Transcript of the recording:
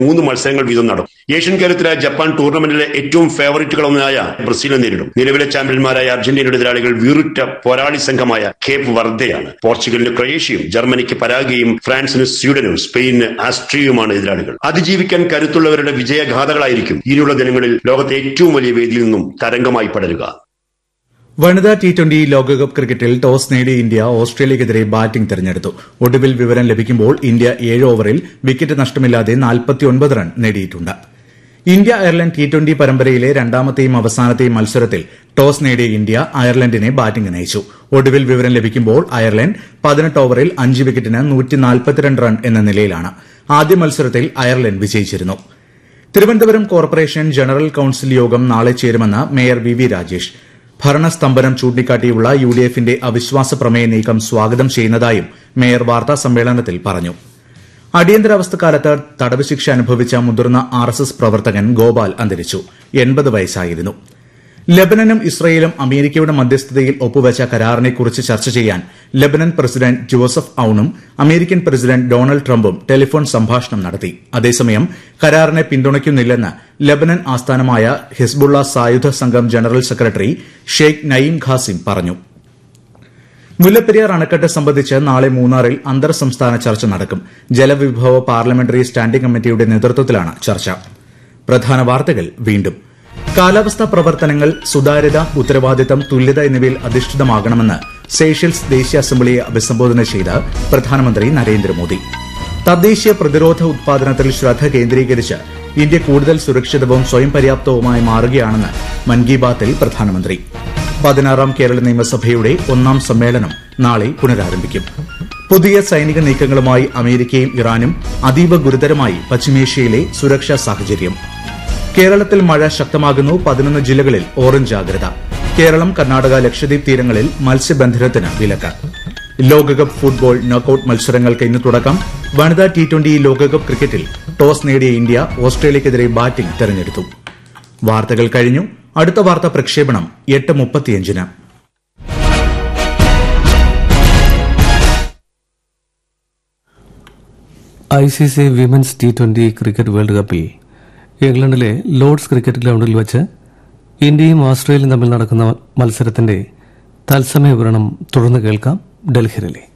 മൂന്ന് മത്സരങ്ങൾ വീതം നടക്കും ഏഷ്യൻ കേരളത്തിലെ ജപ്പാൻ ടൂർണമെന്റിലെ ഏറ്റവും ഫേവറേറ്റുകളൊന്നായ ബ്രസീലിനെ നേരിടും നിലവിലെ ചാമ്പ്യന്മാരായ അർജന്റീനയുടെ എതിരാളികൾ വീറുറ്റ പോരാളി സംഘമായ കേപ്പ് വർദ്ധയാണ് പോർച്ചുഗലിന് ക്രൊയേഷ്യയും ജർമ്മനിക്ക് പരാഗയും ഫ്രാൻസിന് സ്വീഡനും സ്പെയിനിന് ആസ്ട്രിയയുമാണ് എതിരാളികൾ അതിജീവിക്കാൻ കരുത്തുള്ളവരുടെ വിജയഗാഥകളായിരിക്കും ഇനിയുള്ള ദിനങ്ങളിൽ ലോകത്തെ ഏറ്റവും വലിയ വേദിയിൽ നിന്നും തരംഗമായി പടരുക വനിതാ ടി ട്വന്റി ലോകകപ്പ് ക്രിക്കറ്റിൽ ടോസ് നേടിയ ഇന്ത്യ ഓസ്ട്രേലിയക്കെതിരെ ബാറ്റിംഗ് തെരഞ്ഞെടുത്തു ഒടുവിൽ വിവരം ലഭിക്കുമ്പോൾ ഇന്ത്യ ഏഴ് ഓവറിൽ വിക്കറ്റ് നഷ്ടമില്ലാതെ റൺ നേടിയിട്ടുണ്ട് ഇന്ത്യ അയർലൻഡ് ടി ട്വന്റി പരമ്പരയിലെ രണ്ടാമത്തെയും അവസാനത്തെയും മത്സരത്തിൽ ടോസ് നേടിയ ഇന്ത്യ അയർലൻഡിനെ ബാറ്റിംഗിന് അയച്ചു ഒടുവിൽ വിവരം ലഭിക്കുമ്പോൾ അയർലൻഡ് പതിനെട്ട് ഓവറിൽ അഞ്ച് വിക്കറ്റിന് റൺ എന്ന നിലയിലാണ് ആദ്യ മത്സരത്തിൽ അയർലൻഡ് വിജയിച്ചിരുന്നു തിരുവനന്തപുരം കോർപ്പറേഷൻ ജനറൽ കൌൺസിൽ യോഗം നാളെ ചേരുമെന്ന് മേയർ വി വി രാജേഷ് ഭരണസ്തംഭനം ചൂണ്ടിക്കാട്ടിയുള്ള യു ഡി എഫിന്റെ അവിശ്വാസ പ്രമേയ നീക്കം സ്വാഗതം ചെയ്യുന്നതായും മേയർ വാർത്താ സമ്മേളനത്തിൽ പറഞ്ഞു അടിയന്തരാവസ്ഥക്കാലത്ത് തടവ് ശിക്ഷ അനുഭവിച്ച മുതിർന്ന ആർ എസ് എസ് പ്രവർത്തകൻ ഗോപാൽ അന്തരിച്ചു എൺപത് വയസ്സായിരുന്നു ലബനനും ഇസ്രയേലും അമേരിക്കയുടെ മധ്യസ്ഥതയിൽ ഒപ്പുവച്ച കരാറിനെക്കുറിച്ച് ചർച്ച ചെയ്യാൻ ലബനൻ പ്രസിഡന്റ് ജോസഫ് ഔണും അമേരിക്കൻ പ്രസിഡന്റ് ഡൊണാൾഡ് ട്രംപും ടെലിഫോൺ സംഭാഷണം നടത്തി അതേസമയം കരാറിനെ പിന്തുണയ്ക്കുന്നില്ലെന്ന് ലബനൻ ആസ്ഥാനമായ ഹിസ്ബുള്ള സായുധ സംഘം general secretary Sheikh Naim Qassem പറഞ്ഞു മുല്ലപ്പെരിയാർ അണക്കെട്ട് സംബന്ധിച്ച് നാളെ മൂന്നാറിൽ അന്തർ സംസ്ഥാന ചർച്ച നടക്കും ജലവിഭവ പാർലമെന്ററി സ്റ്റാൻഡിംഗ് കമ്മിറ്റിയുടെ നേതൃത്വത്തിലാണ് ചർച്ച പ്രധാന വാർത്തകൾ വീണ്ടും കാലാവസ്ഥാ പ്രവർത്തനങ്ങൾ സുതാര്യത ഉത്തരവാദിത്തം തുല്യത എന്നിവയിൽ അധിഷ്ഠിതമാകണമെന്ന് സേഷ്യൽസ് ദേശീയ അസംബ്ലിയെ അഭിസംബോധന ചെയ്ത് പ്രധാനമന്ത്രി നരേന്ദ്രമോദി തദ്ദേശീയ പ്രതിരോധ ഉത്പാദനത്തിൽ ശ്രദ്ധ കേന്ദ്രീകരിച്ച് ഇന്ത്യ കൂടുതൽ സുരക്ഷിതവും സ്വയം പര്യാപ്തവുമായി മാറുകയാണെന്ന് മൻ കി ബാത്തിൽ പ്രധാനമന്ത്രി പതിനാറാം കേരള നിയമസഭയുടെ ഒന്നാം സമ്മേളനം നാളെ പുനരാരംഭിക്കും പുതിയ സൈനിക നീക്കങ്ങളുമായി അമേരിക്കയും ഇറാനും അതീവ ഗുരുതരമായി പശ്ചിമേഷ്യയിലെ സുരക്ഷാ സാഹചര്യം കേരളത്തിൽ മഴ ശക്തമാകുന്നു പതിനൊന്ന് ജില്ലകളിൽ ഓറഞ്ച് ജാഗ്രത കേരളം കർണാടക ലക്ഷദ്വീപ് തീരങ്ങളിൽ മത്സ്യബന്ധനത്തിന് വിലക്ക് ലോകകപ്പ് ഫുട്ബോൾ നോക്കൌട്ട് മത്സരങ്ങൾക്ക് ഇന്ന് തുടക്കം വനിതാ ടി ട്വന്റി ലോകകപ്പ് ക്രിക്കറ്റിൽ ടോസ് നേടിയ ഇന്ത്യ ഓസ്ട്രേലിയക്കെതിരെ ബാറ്റിംഗ് തെരഞ്ഞെടുത്തു വാർത്തകൾ കഴിഞ്ഞു അടുത്ത വാർത്താ പ്രക്ഷേപണം എട്ട് മുപ്പത്തിയഞ്ചിന് I C C women's T twenty cricket world കപ്പിൽ ഇംഗ്ലണ്ടിലെ ലോർഡ്സ് ക്രിക്കറ്റ് ഗ്രൌണ്ടിൽ വെച്ച് ഇന്ത്യയും ഓസ്ട്രേലിയയും തമ്മിൽ നടക്കുന്ന മത്സരത്തിന്റെ തത്സമയ വിവരണം തുടർന്ന് കേൾക്കാം ഡൽഹി റിലേ